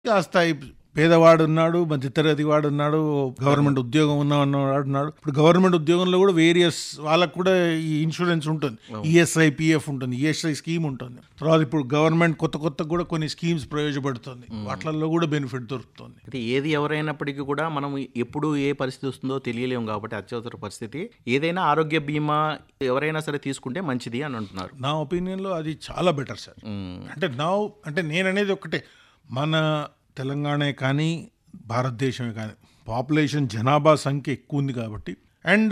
కాస్త ఈ పేదవాడు ఉన్నాడు మధ్యతరగతి వాడు ఉన్నాడు గవర్నమెంట్ ఉద్యోగం ఉన్నవాడు ఉన్నాడు ఇప్పుడు గవర్నమెంట్ ఉద్యోగంలో కూడా వేరియస్ వాళ్ళకు కూడా ఈ ఇన్సూరెన్స్ ఉంటుంది ఈఎస్ఐ పిఎఫ్ ఉంటుంది ఈఎస్ఐ స్కీమ్ ఉంటుంది తర్వాత ఇప్పుడు గవర్నమెంట్ కొత్త కొత్త కూడా కొన్ని స్కీమ్స్ ప్రయోజపడుతుంది వాటిల్లో కూడా బెనిఫిట్ దొరుకుతుంది అయితే ఏది ఎవరైనప్పటికీ కూడా మనం ఎప్పుడు ఏ పరిస్థితి వస్తుందో తెలియలేము కాబట్టి అత్యవసర పరిస్థితి ఏదైనా ఆరోగ్య బీమా ఎవరైనా సరే తీసుకుంటే మంచిది అని అంటున్నారు నా ఒపీనియన్లో అది చాలా బెటర్ సార్ మ్మ్. అంటే నా అంటే నేను అనేది ఒకటే మన తెలంగాణ కానీ భారతదేశమే కానీ పాపులేషన్ జనాభా సంఖ్య ఎక్కువ ఉంది కాబట్టి అండ్